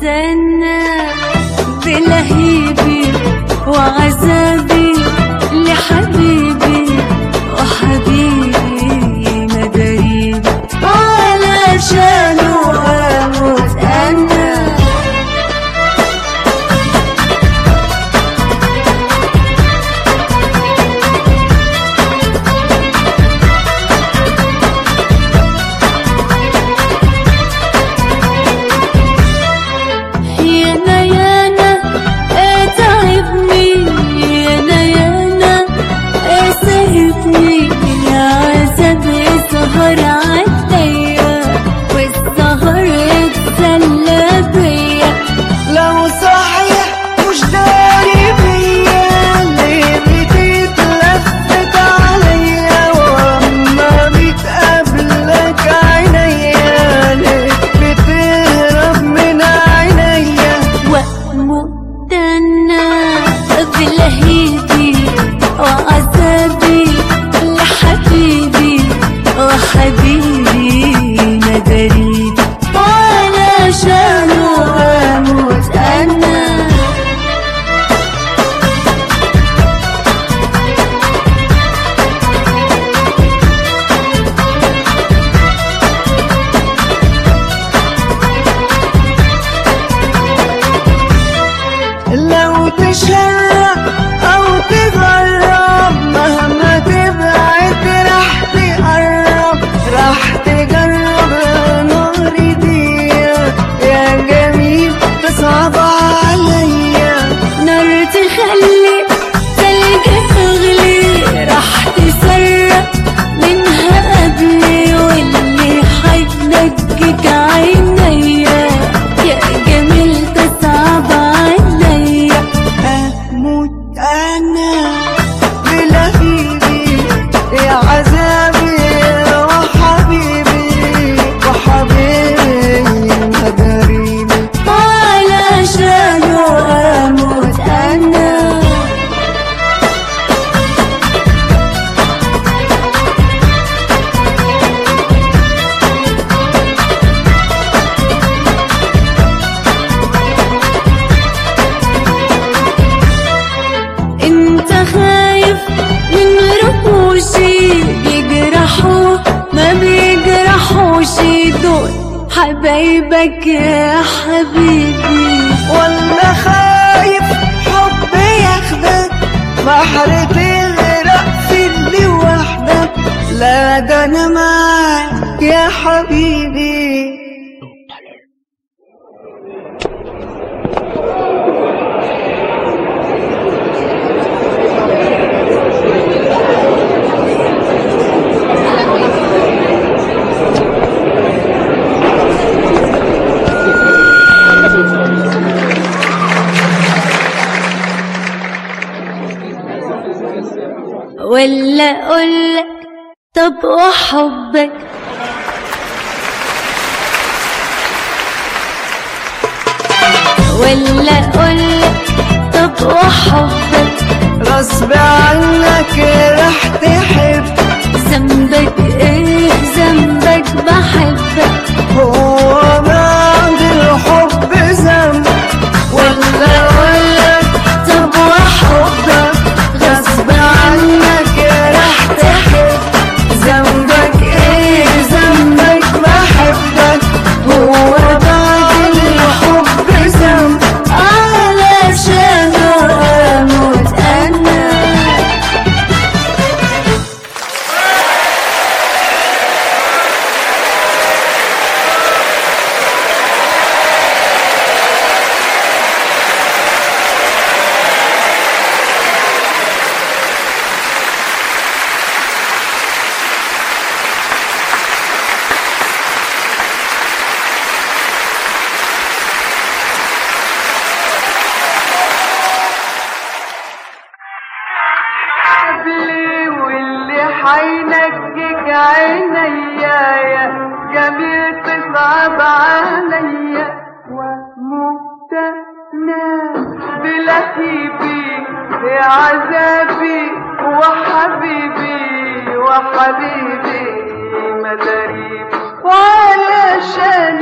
ومستنى بلهيبي وعذابي لحبيبي وحبيبي مداريبي علشانه اموت انا يانا يانا اتعبني يانا يانا اسهبني العذاب يسهر عليا والسهر اتسلى بيا لو صحيح مش داري بيا ليه بتتلفت عليا واما بتقابلك عينيا ليه بتهرب من عينيا واموت انا بلهيبي وعذابي لحبيبي وحبيبي مداريبي علشانه اموت انا لو تشرب او تغرب مهما تبعد راح تقرب راح تجرب نار دي يا جميل تصعب عليا نار تخلي تلج تغلي راح تسرق منها قبلي واللي حينجك عينيا يا جميل تصعب عليا اموت انا بلهيبي يا عذابي وحبيبي وحبيبي مداريبي علشانه اموت انا انت خايف من رموشي بيجرحوا ما بيجرحوش دول حبايبك يا حبيبي ولا خايف حب ياخدك بحر تغرق في اللي وحدك لا ده انا معاك يا حبيبي ولا اقولك طب وحبك ولا اقولك طب وحبك غصب عنك راح تحب ذنبك ايه ذنبك بحبك هو بعد الحب ذنب ولا اقولك طب وحبك غصب عنك راح تحب ذنبك ايه ذنبك بحبك هو بعد الحب ذنب علشان اموت انا قبلي واللي حينجيك عينيا يا جميل تصعب عليا ومبتنى بلهيبي يا عذابي وحبيبي وحبيبي مداريبي وعلشان